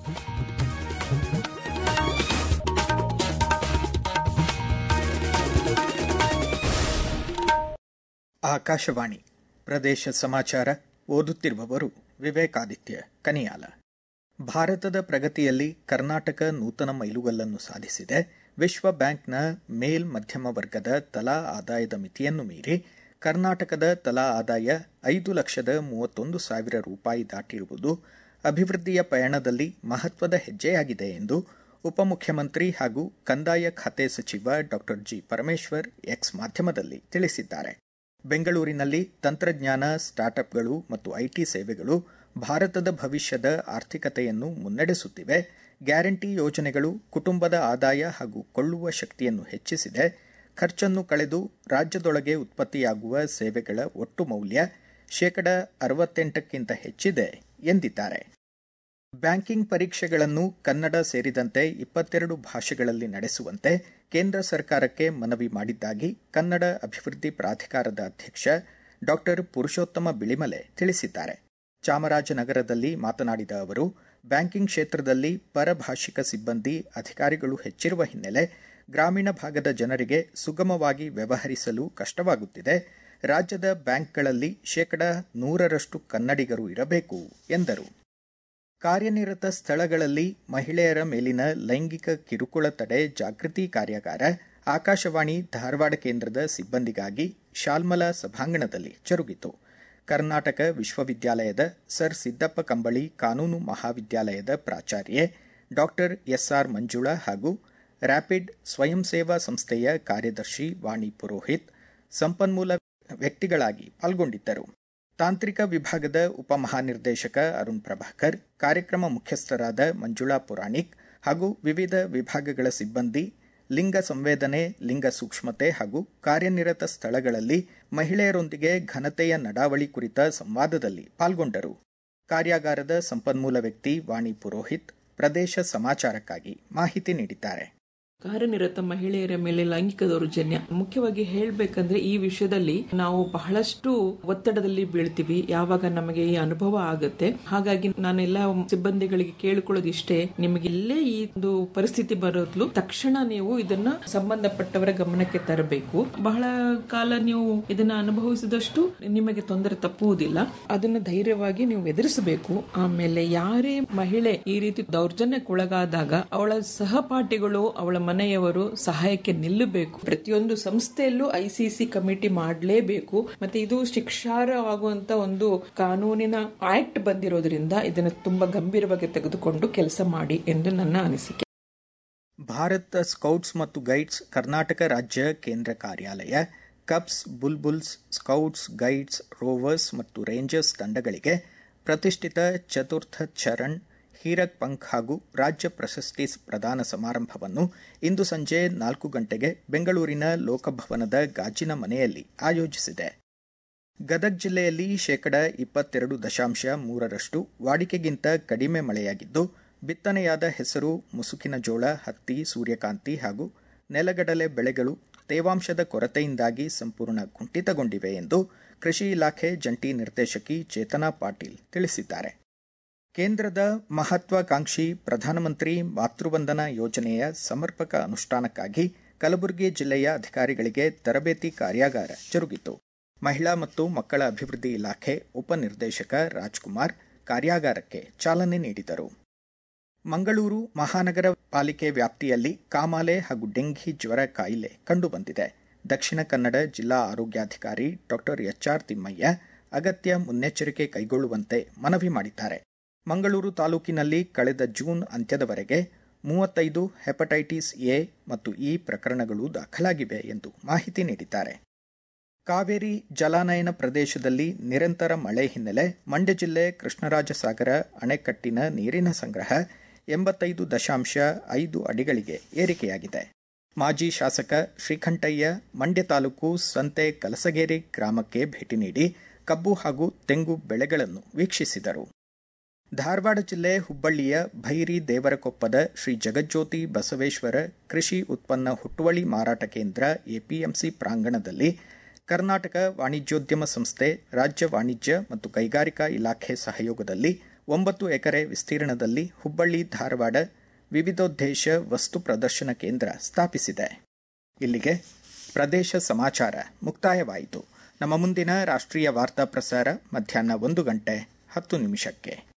ಆಕಾಶವಾಣಿ ಪ್ರದೇಶ ಸಮಾಚಾರ ಓದುತ್ತಿರುವವರು ವಿವೇಕಾದಿತ್ಯ ಕನಿಯಾಲ ಭಾರತದ ಪ್ರಗತಿಯಲ್ಲಿ ಕರ್ನಾಟಕ ನೂತನ ಮೈಲುಗಲ್ಲನ್ನು ಸಾಧಿಸಿದೆ ವಿಶ್ವ ಬ್ಯಾಂಕ್ನ ಮೇಲ್ ಮಧ್ಯಮ ವರ್ಗದ ತಲಾ ಆದಾಯದ ಮಿತಿಯನ್ನು ಮೀರಿ ಕರ್ನಾಟಕದ ತಲಾ ಆದಾಯ ಐದು ಲಕ್ಷದ ಮೂವತ್ತೊಂದು ಸಾವಿರ ರೂಪಾಯಿ ದಾಟಿರುವುದು ಅಭಿವೃದ್ಧಿಯ ಪಯಣದಲ್ಲಿ ಮಹತ್ವದ ಹೆಜ್ಜೆಯಾಗಿದೆ ಎಂದು ಉಪಮುಖ್ಯಮಂತ್ರಿ ಹಾಗೂ ಕಂದಾಯ ಖಾತೆ ಸಚಿವ ಡಾ ಜಿ ಪರಮೇಶ್ವರ್ ಎಕ್ಸ್ ಮಾಧ್ಯಮದಲ್ಲಿ ತಿಳಿಸಿದ್ದಾರೆ ಬೆಂಗಳೂರಿನಲ್ಲಿ ತಂತ್ರಜ್ಞಾನ ಸ್ಟಾರ್ಟ್ಅಪ್ಗಳು ಮತ್ತು ಐಟಿ ಸೇವೆಗಳು ಭಾರತದ ಭವಿಷ್ಯದ ಆರ್ಥಿಕತೆಯನ್ನು ಮುನ್ನಡೆಸುತ್ತಿವೆ ಗ್ಯಾರಂಟಿ ಯೋಜನೆಗಳು ಕುಟುಂಬದ ಆದಾಯ ಹಾಗೂ ಕೊಳ್ಳುವ ಶಕ್ತಿಯನ್ನು ಹೆಚ್ಚಿಸಿದೆ ಖರ್ಚನ್ನು ಕಳೆದು ರಾಜ್ಯದೊಳಗೆ ಉತ್ಪತ್ತಿಯಾಗುವ ಸೇವೆಗಳ ಒಟ್ಟು ಮೌಲ್ಯ ಶೇಕಡ ಅರವತ್ತೆಂಟಕ್ಕಿಂತ ಹೆಚ್ಚಿದೆ ಎಂದಿದ್ದಾರೆ ಬ್ಯಾಂಕಿಂಗ್ ಪರೀಕ್ಷೆಗಳನ್ನು ಕನ್ನಡ ಸೇರಿದಂತೆ ಇಪ್ಪತ್ತೆರಡು ಭಾಷೆಗಳಲ್ಲಿ ನಡೆಸುವಂತೆ ಕೇಂದ್ರ ಸರ್ಕಾರಕ್ಕೆ ಮನವಿ ಮಾಡಿದ್ದಾಗಿ ಕನ್ನಡ ಅಭಿವೃದ್ಧಿ ಪ್ರಾಧಿಕಾರದ ಅಧ್ಯಕ್ಷ ಡಾ ಪುರುಷೋತ್ತಮ ಬಿಳಿಮಲೆ ತಿಳಿಸಿದ್ದಾರೆ ಚಾಮರಾಜನಗರದಲ್ಲಿ ಮಾತನಾಡಿದ ಅವರು ಬ್ಯಾಂಕಿಂಗ್ ಕ್ಷೇತ್ರದಲ್ಲಿ ಪರಭಾಷಿಕ ಸಿಬ್ಬಂದಿ ಅಧಿಕಾರಿಗಳು ಹೆಚ್ಚಿರುವ ಹಿನ್ನೆಲೆ ಗ್ರಾಮೀಣ ಭಾಗದ ಜನರಿಗೆ ಸುಗಮವಾಗಿ ವ್ಯವಹರಿಸಲು ಕಷ್ಟವಾಗುತ್ತಿದೆ ರಾಜ್ಯದ ಬ್ಯಾಂಕ್ಗಳಲ್ಲಿ ಶೇಕಡ ನೂರರಷ್ಟು ಕನ್ನಡಿಗರು ಇರಬೇಕು ಎಂದರು ಕಾರ್ಯನಿರತ ಸ್ಥಳಗಳಲ್ಲಿ ಮಹಿಳೆಯರ ಮೇಲಿನ ಲೈಂಗಿಕ ಕಿರುಕುಳ ತಡೆ ಜಾಗೃತಿ ಕಾರ್ಯಾಗಾರ ಆಕಾಶವಾಣಿ ಧಾರವಾಡ ಕೇಂದ್ರದ ಸಿಬ್ಬಂದಿಗಾಗಿ ಶಾಲ್ಮಲಾ ಸಭಾಂಗಣದಲ್ಲಿ ಜರುಗಿತು ಕರ್ನಾಟಕ ವಿಶ್ವವಿದ್ಯಾಲಯದ ಸರ್ ಸಿದ್ದಪ್ಪ ಕಂಬಳಿ ಕಾನೂನು ಮಹಾವಿದ್ಯಾಲಯದ ಪ್ರಾಚಾರ್ಯೆ ಡಾಕ್ಟರ್ ಎಸ್ಆರ್ ಮಂಜುಳಾ ಹಾಗೂ ರ್ಯಾಪಿಡ್ ಸ್ವಯಂ ಸೇವಾ ಸಂಸ್ಥೆಯ ಕಾರ್ಯದರ್ಶಿ ವಾಣಿ ಪುರೋಹಿತ್ ಸಂಪನ್ಮೂಲ ವ್ಯಕ್ತಿಗಳಾಗಿ ಪಾಲ್ಗೊಂಡಿದ್ದರು ತಾಂತ್ರಿಕ ವಿಭಾಗದ ಉಪಮಹಾನಿರ್ದೇಶಕ ಅರುಣ್ ಪ್ರಭಾಕರ್ ಕಾರ್ಯಕ್ರಮ ಮುಖ್ಯಸ್ಥರಾದ ಮಂಜುಳಾ ಪುರಾಣಿಕ್ ಹಾಗೂ ವಿವಿಧ ವಿಭಾಗಗಳ ಸಿಬ್ಬಂದಿ ಲಿಂಗ ಸಂವೇದನೆ ಲಿಂಗ ಸೂಕ್ಷ್ಮತೆ ಹಾಗೂ ಕಾರ್ಯನಿರತ ಸ್ಥಳಗಳಲ್ಲಿ ಮಹಿಳೆಯರೊಂದಿಗೆ ಘನತೆಯ ನಡಾವಳಿ ಕುರಿತ ಸಂವಾದದಲ್ಲಿ ಪಾಲ್ಗೊಂಡರು ಕಾರ್ಯಾಗಾರದ ಸಂಪನ್ಮೂಲ ವ್ಯಕ್ತಿ ವಾಣಿ ಪುರೋಹಿತ್ ಪ್ರದೇಶ ಸಮಾಚಾರಕ್ಕಾಗಿ ಮಾಹಿತಿ ನೀಡಿದ್ದಾರೆ ಕಾರ್ಯನಿರತ ಮಹಿಳೆಯರ ಮೇಲೆ ಲೈಂಗಿಕ ದೌರ್ಜನ್ಯ ಮುಖ್ಯವಾಗಿ ಹೇಳ್ಬೇಕಂದ್ರೆ ಈ ವಿಷಯದಲ್ಲಿ ನಾವು ಬಹಳಷ್ಟು ಒತ್ತಡದಲ್ಲಿ ಬೀಳ್ತೀವಿ ಯಾವಾಗ ನಮಗೆ ಈ ಅನುಭವ ಆಗುತ್ತೆ ಹಾಗಾಗಿ ನಾನೆಲ್ಲ ಸಿಬ್ಬಂದಿಗಳಿಗೆ ಕೇಳಿಕೊಳ್ಳೋದು ಇಷ್ಟೇ ನಿಮಗೆ ಇಲ್ಲೇ ಈ ಒಂದು ಪರಿಸ್ಥಿತಿ ಬರೋದ್ಲು ತಕ್ಷಣ ನೀವು ಇದನ್ನ ಸಂಬಂಧಪಟ್ಟವರ ಗಮನಕ್ಕೆ ತರಬೇಕು ಬಹಳ ಕಾಲ ನೀವು ಇದನ್ನ ಅನುಭವಿಸಿದಷ್ಟು ನಿಮಗೆ ತೊಂದರೆ ತಪ್ಪುವುದಿಲ್ಲ ಅದನ್ನ ಧೈರ್ಯವಾಗಿ ನೀವು ಎದುರಿಸಬೇಕು ಆಮೇಲೆ ಯಾರೇ ಮಹಿಳೆ ಈ ರೀತಿ ದೌರ್ಜನ್ಯಕ್ಕೊಳಗಾದಾಗ ಅವಳ ಸಹಪಾಠಿಗಳು ಅವಳ ಮನೆಯವರು ಸಹಾಯಕ್ಕೆ ನಿಲ್ಲಬೇಕು ಪ್ರತಿಯೊಂದು ಸಂಸ್ಥೆಯಲ್ಲೂ ಐಸಿಸಿ ಕಮಿಟಿ ಮಾಡಲೇಬೇಕು ಮತ್ತೆ ಇದು ಶಿಕ್ಷಾರ್ಹವಾಗುವಂತ ಒಂದು ಕಾನೂನಿನ ಆಕ್ಟ್ ಬಂದಿರೋದ್ರಿಂದ ಇದನ್ನು ತುಂಬಾ ಗಂಭೀರವಾಗಿ ತೆಗೆದುಕೊಂಡು ಕೆಲಸ ಮಾಡಿ ಎಂದು ನನ್ನ ಅನಿಸಿಕೆ ಭಾರತ ಸ್ಕೌಟ್ಸ್ ಮತ್ತು ಗೈಡ್ಸ್ ಕರ್ನಾಟಕ ರಾಜ್ಯ ಕೇಂದ್ರ ಕಾರ್ಯಾಲಯ cubs bulbuls scouts guides rovers ಮತ್ತು ರೇಂಜರ್ಸ್ ತಂಡಗಳಿಗೆ ಪ್ರತಿಷ್ಠಿತ ಚತುರ್ಥ ಚರಣ್ ಹೀರಕ್ ಪಂಖ್ ಹಾಗೂ ರಾಜ್ಯ ಪ್ರಶಸ್ತಿ ಪ್ರದಾನ ಸಮಾರಂಭವನ್ನು ಇಂದು ಸಂಜೆ ನಾಲ್ಕು ಗಂಟೆಗೆ ಬೆಂಗಳೂರಿನ ಲೋಕಭವನದ ಗಾಜಿನ ಮನೆಯಲ್ಲಿ ಆಯೋಜಿಸಿದೆ ಗದಗ್ ಜಿಲ್ಲೆಯಲ್ಲಿ ಶೇಕಡ ಇಪ್ಪತ್ತೆರಡು ದಶಾಂಶ ಮೂರರಷ್ಟು ವಾಡಿಕೆಗಿಂತ ಕಡಿಮೆ ಮಳೆಯಾಗಿದ್ದು ಬಿತ್ತನೆಯಾದ ಹೆಸರು ಮುಸುಕಿನ ಜೋಳ ಹತ್ತಿ ಸೂರ್ಯಕಾಂತಿ ಹಾಗೂ ನೆಲಗಡಲೆ ಬೆಳೆಗಳು ತೇವಾಂಶದ ಕೊರತೆಯಿಂದಾಗಿ ಸಂಪೂರ್ಣ ಕುಂಠಿತಗೊಂಡಿವೆ ಎಂದು ಕೃಷಿ ಇಲಾಖೆ ಜಂಟಿ ನಿರ್ದೇಶಕಿ ಚೇತನಾ ಪಾಟೀಲ್ ತಿಳಿಸಿದ್ದಾರೆ ಕೇಂದ್ರದ ಮಹತ್ವಾಕಾಂಕ್ಷಿ ಪ್ರಧಾನಮಂತ್ರಿ ಮಾತೃವಂದನಾ ಯೋಜನೆಯ ಸಮರ್ಪಕ ಅನುಷ್ಠಾನಕ್ಕಾಗಿ ಕಲಬುರಗಿ ಜಿಲ್ಲೆಯ ಅಧಿಕಾರಿಗಳಿಗೆ ತರಬೇತಿ ಕಾರ್ಯಾಗಾರ ಜರುಗಿತು ಮಹಿಳಾ ಮತ್ತು ಮಕ್ಕಳ ಅಭಿವೃದ್ಧಿ ಇಲಾಖೆ ಉಪನಿರ್ದೇಶಕ ರಾಜ್ಕುಮಾರ್ ಕಾರ್ಯಾಗಾರಕ್ಕೆ ಚಾಲನೆ ನೀಡಿದರು ಮಂಗಳೂರು ಮಹಾನಗರ ಪಾಲಿಕೆ ವ್ಯಾಪ್ತಿಯಲ್ಲಿ ಕಾಮಾಲೆ ಹಾಗೂ ಡೆಂಘಿ ಜ್ವರ ಕಾಯಿಲೆ ಕಂಡುಬಂದಿದೆ ದಕ್ಷಿಣ ಕನ್ನಡ ಜಿಲ್ಲಾ ಆರೋಗ್ಯಾಧಿಕಾರಿ ಡಾಕ್ಟರ್ ಎಚ್ಆರ್ ತಿಮ್ಮಯ್ಯ ಅಗತ್ಯ ಮುನ್ನೆಚ್ಚರಿಕೆ ಕೈಗೊಳ್ಳುವಂತೆ ಮನವಿ ಮಾಡಿದ್ದಾರೆ ಮಂಗಳೂರು ತಾಲೂಕಿನಲ್ಲಿ ಕಳೆದ ಜೂನ್ ಅಂತ್ಯದವರೆಗೆ ಮೂವತ್ತೈದು ಹೆಪಟೈಟಿಸ್ ಎ ಮತ್ತು ಇ ಪ್ರಕರಣಗಳು ದಾಖಲಾಗಿವೆ ಎಂದು ಮಾಹಿತಿ ನೀಡಿದ್ದಾರೆ ಕಾವೇರಿ ಜಲಾನಯನ ಪ್ರದೇಶದಲ್ಲಿ ನಿರಂತರ ಮಳೆ ಹಿನ್ನೆಲೆ ಮಂಡ್ಯ ಜಿಲ್ಲೆ ಕೃಷ್ಣರಾಜಸಾಗರ ಅಣೆಕಟ್ಟಿನ ನೀರಿನ ಸಂಗ್ರಹ ಎಂಬತ್ತೈದು ದಶಾಂಶ ಐದು ಅಡಿಗಳಿಗೆ ಏರಿಕೆಯಾಗಿದೆ ಮಾಜಿ ಶಾಸಕ ಶ್ರೀಕಂಠಯ್ಯ ಮಂಡ್ಯ ತಾಲೂಕು ಸಂತೆ ಕಲಸಗೇರಿ ಗ್ರಾಮಕ್ಕೆ ಭೇಟಿ ನೀಡಿ ಕಬ್ಬು ಹಾಗೂ ತೆಂಗು ಬೆಳೆಗಳನ್ನು ವೀಕ್ಷಿಸಿದರು ಧಾರವಾಡ ಜಿಲ್ಲೆ ಹುಬ್ಬಳ್ಳಿಯ ಭೈರಿ ದೇವರಕೊಪ್ಪದ ಶ್ರೀ ಜಗಜ್ಯೋತಿ ಬಸವೇಶ್ವರ ಕೃಷಿ ಉತ್ಪನ್ನ ಹುಟ್ಟುವಳಿ ಮಾರಾಟ ಕೇಂದ್ರ ಎಪಿಎಂಸಿ ಪ್ರಾಂಗಣದಲ್ಲಿ ಕರ್ನಾಟಕ ವಾಣಿಜ್ಯೋದ್ಯಮ ಸಂಸ್ಥೆ ರಾಜ್ಯ ವಾಣಿಜ್ಯ ಮತ್ತು ಕೈಗಾರಿಕಾ ಇಲಾಖೆ ಸಹಯೋಗದಲ್ಲಿ ಒಂಬತ್ತು ಎಕರೆ ವಿಸ್ತೀರ್ಣದಲ್ಲಿ ಹುಬ್ಬಳ್ಳಿ ಧಾರವಾಡ ವಿವಿಧೋದ್ದೇಶ ವಸ್ತು ಪ್ರದರ್ಶನ ಕೇಂದ್ರ ಸ್ಥಾಪಿಸಿದೆ ಇಲ್ಲಿಗೆ ಪ್ರದೇಶ ಸಮಾಚಾರ ಮುಕ್ತಾಯವಾಯಿತು ನಮ್ಮ ಮುಂದಿನ ರಾಷ್ಟ್ರೀಯ ವಾರ್ತಾ ಪ್ರಸಾರ ಮಧ್ಯಾಹ್ನ ಒಂದು ಗಂಟೆ ಹತ್ತು ನಿಮಿಷಕ್ಕೆ